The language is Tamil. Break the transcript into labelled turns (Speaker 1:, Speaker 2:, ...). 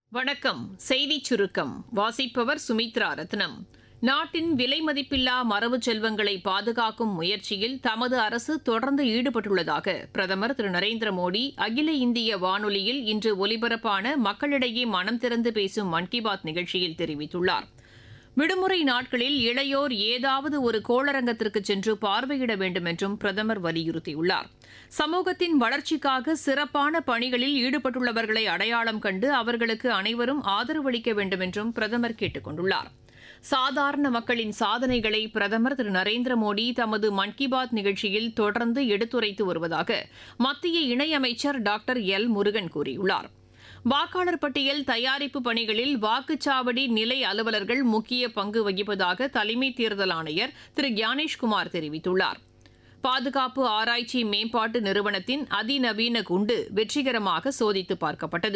Speaker 1: வணக்கம் செய்திச் சுருக்கம் வாசிப்பவர் சுமித்ரா ரத்னம் நாட்டின் விலை மதிப்பில்லா மரபு செல்வங்களை பாதுகாக்கும் முயற்சியில் தமது அரசு தொடர்ந்து ஈடுபட்டுள்ளதாக பிரதமர் திரு நரேந்திர மோடி அகில இந்திய வானொலியில் இன்று ஒலிபரப்பான மக்களிடையே மனம் திறந்து பேசும் மன் கி பாத் நிகழ்ச்சியில் தெரிவித்துள்ளார் விடுமுறை நாட்களில் இளையோர் ஏதாவது ஒரு கோளரங்கத்திற்கு சென்று பார்வையிட வேண்டும் என்றும் பிரதமர் வலியுறுத்தியுள்ளார் சமூகத்தின் வளர்ச்சிக்காக சிறப்பான பணிகளில் ஈடுபட்டுள்ளவர்களை அடையாளம் கண்டு அவர்களுக்கு அனைவரும் ஆதரவு அளிக்க வேண்டும் என்றும் பிரதமர் கேட்டுக் கொண்டுள்ளார் சாதாரண மக்களின் சாதனைகளை பிரதமர் திரு நரேந்திர மோடி தமது மன் கி பாத் நிகழ்ச்சியில் தொடர்ந்து எடுத்துரைத்து வருவதாக மத்திய இணையமைச்சர் டாக்டர் எல் முருகன் கூறியுள்ளார் வாக்காளர் பட்டியல் தயாரிப்பு பணிகளில் வாக்குச்சாவடி நிலை அலுவலர்கள் முக்கிய பங்கு வகிப்பதாக தலைமை தேர்தல் ஆணையர் திரு ஞானேஷ்குமார் தெரிவித்துள்ளார் பாதுகாப்பு ஆராய்ச்சி மேம்பாட்டு நிறுவனத்தின் அதிநவீன குண்டு வெற்றிகரமாக சோதித்து பார்க்கப்பட்டது